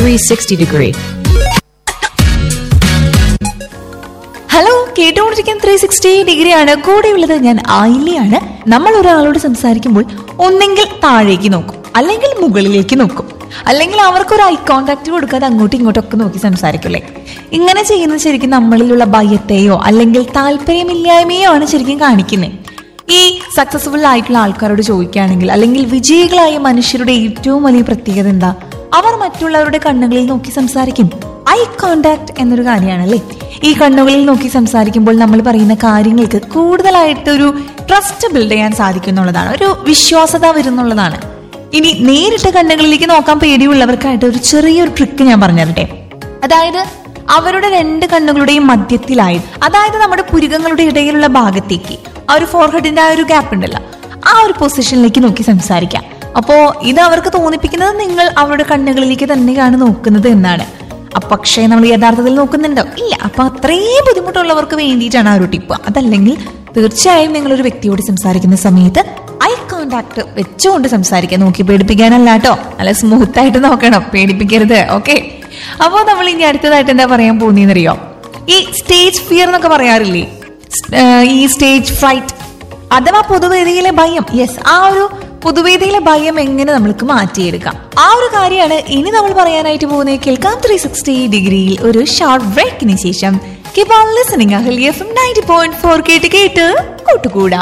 360 degree. Hello കേട്ടുകൊണ്ടിരിക്കുന്ന three sixty degree ആണ് കൂടെയുള്ളത് ഞാൻ ആയില്ലയാണ് നമ്മൾ ഒരാളോട് സംസാരിക്കുമ്പോൾ ഒന്നെങ്കിൽ താഴേക്ക് നോക്കും അല്ലെങ്കിൽ മുകളിലേക്ക് നോക്കും അല്ലെങ്കിൽ അവർക്കൊരു ഐ കോണ്ടാക്ട് കൊടുക്കാതെ അങ്ങോട്ടും ഇങ്ങോട്ടും ഒക്കെ നോക്കി സംസാരിക്കില്ലേ ഇങ്ങനെ ചെയ്യുന്നത് ശരിക്കും നമ്മളിലുള്ള ഭയത്തെയോ അല്ലെങ്കിൽ താല്പര്യമില്ലായ്മയോ ആണ് ശരിക്കും കാണിക്കുന്നത് ഈ സക്സസ്ഫുൾ ആയിട്ടുള്ള ആൾക്കാരോട് ചോദിക്കുകയാണെങ്കിൽ അല്ലെങ്കിൽ വിജയികളായ മനുഷ്യരുടെ ഏറ്റവും വലിയ പ്രത്യേകത എന്താ അവർ മറ്റുള്ളവരുടെ കണ്ണുകളിൽ നോക്കി സംസാരിക്കും ഐ കോണ്ടാക്ട് എന്നൊരു കാര്യമാണല്ലേ ഈ കണ്ണുകളിൽ നോക്കി സംസാരിക്കുമ്പോൾ നമ്മൾ പറയുന്ന കാര്യങ്ങൾക്ക് കൂടുതലായിട്ട് ഒരു ട്രസ്റ്റ് ബിൽഡ് ചെയ്യാൻ സാധിക്കും എന്നുള്ളതാണ് ഒരു വിശ്വാസത വരുന്നുള്ളതാണ് ഇനി നേരിട്ട് കണ്ണുകളിലേക്ക് നോക്കാൻ പേടിയുള്ളവർക്കായിട്ട് ഒരു ചെറിയൊരു ട്രിക്ക് ഞാൻ പറഞ്ഞുതരട്ടെ അതായത് അവരുടെ രണ്ട് കണ്ണുകളുടെയും മധ്യത്തിലായി അതായത് നമ്മുടെ പുരികങ്ങളുടെ ഇടയിലുള്ള ഭാഗത്തേക്ക് ആ ഒരു ഫോർഹെഡിന്റെ ആ ഒരു ഗ്യാപ്പ് ഉണ്ടല്ലോ ആ ഒരു പൊസിഷനിലേക്ക് നോക്കി സംസാരിക്കാം അപ്പോ ഇത് അവർക്ക് തോന്നിപ്പിക്കുന്നത് നിങ്ങൾ അവരുടെ കണ്ണുകളിലേക്ക് തന്നെയാണ് നോക്കുന്നത് എന്നാണ് അപ്പൊ പക്ഷേ നമ്മൾ യഥാർത്ഥത്തിൽ നോക്കുന്നുണ്ടോ ഇല്ല അപ്പൊ അത്രയും ബുദ്ധിമുട്ടുള്ളവർക്ക് വേണ്ടിയിട്ടാണ് ആ ഒരു ടിപ്പ് അതല്ലെങ്കിൽ തീർച്ചയായും നിങ്ങൾ ഒരു വ്യക്തിയോട് സംസാരിക്കുന്ന സമയത്ത് ഐ കോണ്ടാക്ട് വെച്ചുകൊണ്ട് സംസാരിക്കാൻ നോക്കി പേടിപ്പിക്കാനല്ല കേട്ടോ നല്ല സ്മൂത്ത് ആയിട്ട് നോക്കണം പേടിപ്പിക്കരുത് ഓക്കെ അപ്പോൾ നമ്മൾ ഇനി അടുത്തതായിട്ട് എന്താ പറയാൻ പോകുന്നതെന്നറിയോ ഈ സ്റ്റേജ് ഫിയർ എന്നൊക്കെ പറയാറില്ലേ സ്- ഏഹ് ഈ സ്റ്റേജ് ഫ്രൈറ്റ് അഥവാ പൊതുവേദിയിലെ ഭയം യെസ് ആ ഒരു പൊതുവേദിയിലെ ഭയം എങ്ങനെ നമ്മൾക്ക് മാറ്റിയെടുക്കാം ആ ഒരു കാര്യമാണ് ഇനി നമ്മൾ പറയാനായിട്ട് പോകുന്നത് കേൾക്കാം ത്രീ സിക്സ്റ്റി ഡിഗ്രിയിൽ ഒരു ഷോർട്ട് ബ്രേക്കിന് ശേഷം keep on listening Ahalya F ninety point four കേട്ട് കേട്ട് കൂട്ടുകൂടാം